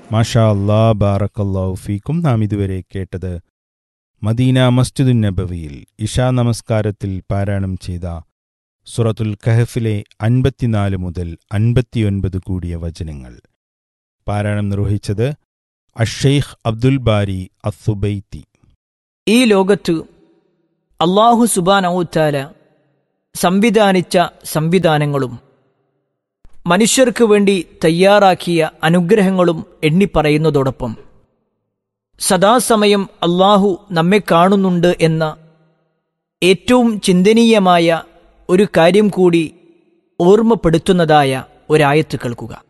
മാഷാ അല്ലാ ബാറക്കല്ലാഹു ഫീക്കും നാം ഇതുവരെ കേട്ടത് മദീന മസ്ജിദുൻ നബവിയിൽ ഇഷാ നമസ്കാരത്തിൽ പാരായണം ചെയ്ത സുറത്തുൽ കഹഫിലെ അൻപത്തിനാല് മുതൽ അൻപത്തിയൊൻപത് കൂടിയ വചനങ്ങൾ പാരായണം നിർവഹിച്ചത് അഷെയ്ഖ് അബ്ദുൽ ബാരി അസുബൈത്തി ഈ ലോകത്ത് അള്ളാഹു സുബാനൌത്താല സംവിധാനിച്ച സംവിധാനങ്ങളും മനുഷ്യർക്ക് വേണ്ടി തയ്യാറാക്കിയ അനുഗ്രഹങ്ങളും എണ്ണിപ്പറയുന്നതോടൊപ്പം സദാസമയം അള്ളാഹു നമ്മെ കാണുന്നുണ്ട് എന്ന ഏറ്റവും ചിന്തനീയമായ ഒരു കാര്യം കൂടി ഓർമ്മപ്പെടുത്തുന്നതായ ഒരായത്ത് കേൾക്കുക